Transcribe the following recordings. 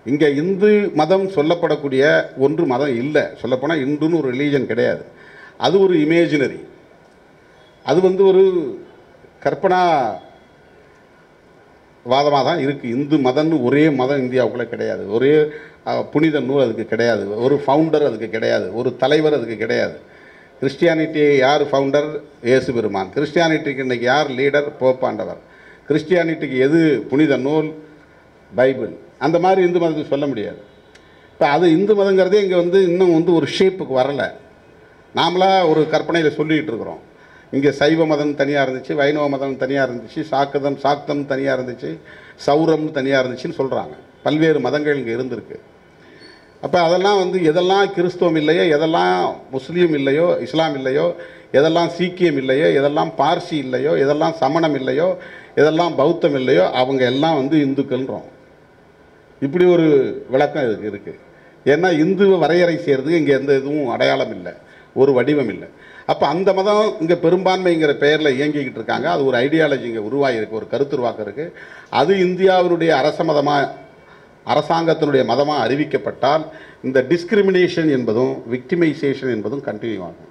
இங்கே இந்து மதம் சொல்லப்படக்கூடிய ஒன்று மதம் இல்லை சொல்லப்போனால் இந்துன்னு ஒரு ரிலீஜன் கிடையாது அது ஒரு இமேஜினரி அது வந்து ஒரு கற்பனா வாதமாக தான் இருக்குது இந்து மதம்னு ஒரே மதம் இந்தியாவுக்குள்ளே கிடையாது ஒரே அஹ், புனித நூல் அதுக்கு கிடையாது ஒரு ஃபவுண்டர் அதுக்கு கிடையாது ஒரு தலைவர் அதுக்கு கிடையாது கிறிஸ்டியானிட்டி யார் ஃபவுண்டர் இயேசு பெருமான் கிறிஸ்டியானிட்டிக்கு இன்னைக்கு யார் லீடர் போப்பாண்டவர் கிறிஸ்டியானிட்டிக்கு எது புனித நூல் பைபிள் அந்த மாதிரி இந்து மதத்துக்கு சொல்ல முடியாது இப்போ அது இந்து மதங்கிறதே இங்கே வந்து இன்னும் வந்து ஒரு ஷேப்புக்கு வரலை நாமளாக ஒரு கற்பனையில் சொல்லிகிட்டு இருக்கிறோம் இங்கே சைவ மதம் தனியாக இருந்துச்சு வைணவ மதம் தனியாக இருந்துச்சு சாக்கதம் சாக்தம் தனியாக இருந்துச்சு சௌரம் தனியாக இருந்துச்சுன்னு சொல்கிறாங்க பல்வேறு மதங்கள் இங்கே இருந்திருக்கு அப்போ அதெல்லாம் வந்து எதெல்லாம் கிறிஸ்துவம் இல்லையோ எதெல்லாம் முஸ்லீம் இல்லையோ இஸ்லாம் இல்லையோ எதெல்லாம் சீக்கியம் இல்லையோ எதெல்லாம் பார்சி இல்லையோ எதெல்லாம் சமணம் இல்லையோ எதெல்லாம் பௌத்தம் இல்லையோ அவங்க எல்லாம் வந்து இந்துக்கள்ன்றோம் இப்படி ஒரு விளக்கம் இதுக்கு இருக்குது ஏன்னா இந்துவை வரையறை செய்கிறதுக்கு இங்கே எந்த இதுவும் அடையாளம் இல்லை ஒரு வடிவம் இல்லை அப்போ அந்த மதம் இங்கே பெரும்பான்மைங்கிற பெயரில் இயங்கிக்கிட்டு இருக்காங்க அது ஒரு ஐடியாலஜி இங்கே உருவாகியிருக்கு ஒரு கருத்துருவாக்கம் இருக்குது அது இந்தியாவினுடைய அரச மதமாக அரசாங்கத்தினுடைய மதமாக அறிவிக்கப்பட்டால் இந்த டிஸ்கிரிமினேஷன் என்பதும் விக்டிமைசேஷன் என்பதும் கண்டினியூ ஆகும்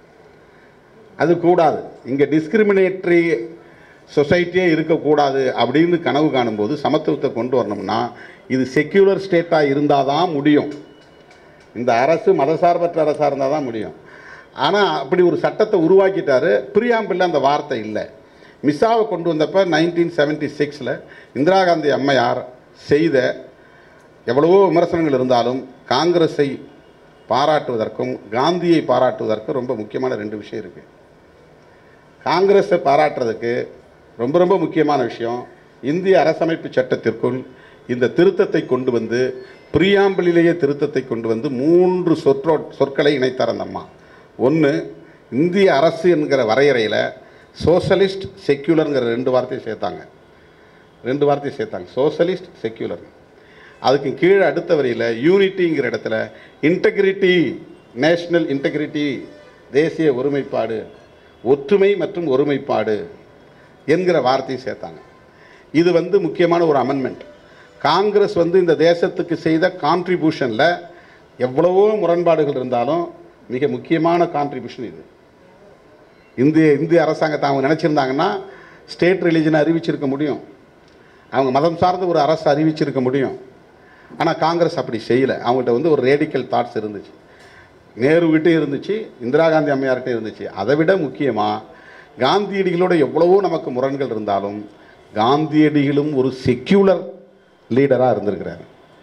அது கூடாது இங்கே டிஸ்கிரிமினேட்டரி சொசைட்டியே இருக்கக்கூடாது அப்படின்னு கனவு காணும்போது சமத்துவத்தை கொண்டு வரணும்னா இது செக்யூலர் ஸ்டேட்டாக இருந்தால் தான் முடியும் இந்த அரசு மதசார்பற்ற அரசாக இருந்தால் தான் முடியும் ஆனால் அப்படி ஒரு சட்டத்தை உருவாக்கிட்டாரு பிரியாம்பில் அந்த வார்த்தை இல்லை மிஸ்ஸாவை கொண்டு வந்தப்போ நைன்டீன் செவன்ட்டி சிக்ஸில் இந்திரா காந்தி அம்மையார் செய்த எவ்வளவோ விமர்சனங்கள் இருந்தாலும் காங்கிரஸை பாராட்டுவதற்கும் காந்தியை பாராட்டுவதற்கும் ரொம்ப முக்கியமான ரெண்டு விஷயம் இருக்குது காங்கிரஸை பாராட்டுறதுக்கு ரொம்ப ரொம்ப முக்கியமான விஷயம் இந்திய அரசமைப்பு சட்டத்திற்குள் இந்த திருத்தத்தை கொண்டு வந்து பிரியாம்பிளிலேயே திருத்தத்தை கொண்டு வந்து மூன்று சொற்றோ சொற்களை இணைத்தார் அந்த அம்மா ஒன்று இந்திய அரசு என்கிற வரையறையில் சோஷலிஸ்ட் செக்யூலருங்கிற ரெண்டு வார்த்தையை சேர்த்தாங்க ரெண்டு வார்த்தையை சேர்த்தாங்க சோஷலிஸ்ட் செக்யூலர் அதுக்கு கீழே அடுத்த வரியில் யூனிட்டிங்கிற இடத்துல இன்டெகிரிட்டி நேஷனல் இன்டெகிரிட்டி தேசிய ஒருமைப்பாடு ஒற்றுமை மற்றும் ஒருமைப்பாடு என்கிற வார்த்தையை சேர்த்தாங்க இது வந்து முக்கியமான ஒரு அமெண்ட்மெண்ட் காங்கிரஸ் வந்து இந்த தேசத்துக்கு செய்த கான்ட்ரிபியூஷனில் எவ்வளவோ முரண்பாடுகள் இருந்தாலும் மிக முக்கியமான கான்ட்ரிபியூஷன் இது இந்திய இந்திய அரசாங்கத்தை அவங்க நினச்சிருந்தாங்கன்னா ஸ்டேட் ரிலீஜனை அறிவிச்சிருக்க முடியும் அவங்க மதம் சார்ந்த ஒரு அரசு அறிவிச்சிருக்க முடியும் ஆனால் காங்கிரஸ் அப்படி செய்யலை அவங்கள்ட்ட வந்து ஒரு ரேடிக்கல் தாட்ஸ் இருந்துச்சு நேருகிட்டே இருந்துச்சு இந்திரா காந்தி அம்மையார்கிட்ட இருந்துச்சு அதை விட முக்கியமாக காந்தியடிகளோட எவ்வளவோ நமக்கு முரண்கள் இருந்தாலும் காந்தியடிகளும் ஒரு செக்யூலர் லீடராக இருந்திருக்கிறார்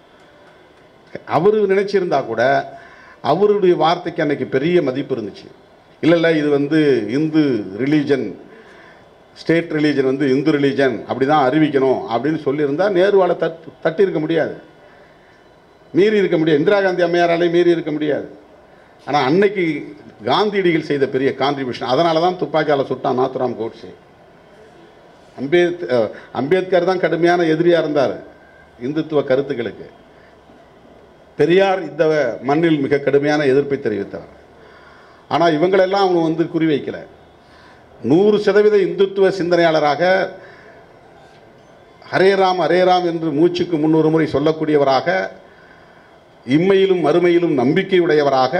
அவர் நினைச்சிருந்தா கூட அவருடைய வார்த்தைக்கு அன்னைக்கு பெரிய மதிப்பு இருந்துச்சு இல்லை இல்லை இது வந்து இந்து ரிலீஜன் ஸ்டேட் ரிலீஜன் வந்து இந்து ரிலீஜன் அப்படி தான் அறிவிக்கணும் அப்படின்னு சொல்லியிருந்தா நேருவால தட் தட்டியிருக்க முடியாது மீறி இருக்க முடியாது இந்திரா காந்தி அம்மையாராலே மீறி இருக்க முடியாது ஆனால் அன்னைக்கு காந்தியடிகள் செய்த பெரிய கான்ட்ரிபியூஷன் அதனால தான் துப்பாக்கியால் சுட்டான் நாத்துராம் கோட்ஸே அம்பேத் அஹ், அம்பேத்கர் தான் கடுமையான எதிரியாக இருந்தார் இந்துத்துவ கருத்துக்களுக்கு பெரியார் இந்த மண்ணில் மிக கடுமையான எதிர்ப்பை தெரிவித்தவர் ஆனால் இவங்களெல்லாம் அவங்க வந்து குறிவைக்கல நூறு சதவீத இந்துத்துவ சிந்தனையாளராக ஹரே ராம் ஹரே ராம் என்று மூச்சுக்கு முன்னூறு முறை சொல்லக்கூடியவராக இம்மையிலும் மறுமையிலும் நம்பிக்கையுடையவராக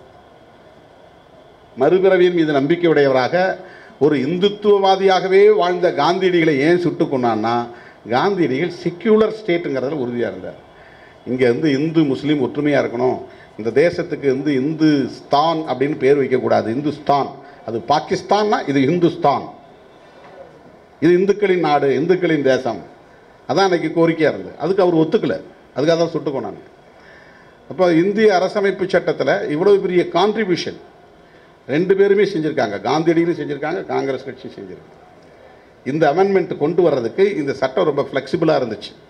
மறுபிறவியின் மீது நம்பிக்கையுடையவராக ஒரு இந்துத்துவவாதியாகவே வாழ்ந்த காந்தியடிகளை ஏன் சுட்டு கொண்டான்னா காந்தியடிகள் செக்யூலர் ஸ்டேட்டுங்கிறதுல உறுதியாக இருந்தார் இங்கே வந்து இந்து முஸ்லீம் ஒற்றுமையாக இருக்கணும் இந்த தேசத்துக்கு வந்து இந்துஸ்தான் அப்படின்னு பேர் வைக்கக்கூடாது இந்துஸ்தான் அது பாகிஸ்தான்னா இது இந்துஸ்தான் இது இந்துக்களின் நாடு இந்துக்களின் தேசம் அதான் அன்னைக்கு கோரிக்கையாக இருந்தது அதுக்கு அவர் ஒத்துக்கலை அதுக்காக தான் சுட்டு கொண்டாங்க அப்போ இந்திய அரசமைப்பு சட்டத்தில் இவ்வளவு பெரிய கான்ட்ரிபியூஷன் ரெண்டு பேருமே செஞ்சுருக்காங்க காந்தியடிகளும் செஞ்சுருக்காங்க காங்கிரஸ் கட்சி செஞ்சுருக்காங்க இந்த அமெண்ட்மெண்ட் கொண்டு வர்றதுக்கு இந்த சட்டம் ரொம்ப ஃப்ளெக்சிபிளாக இருந்துச்சு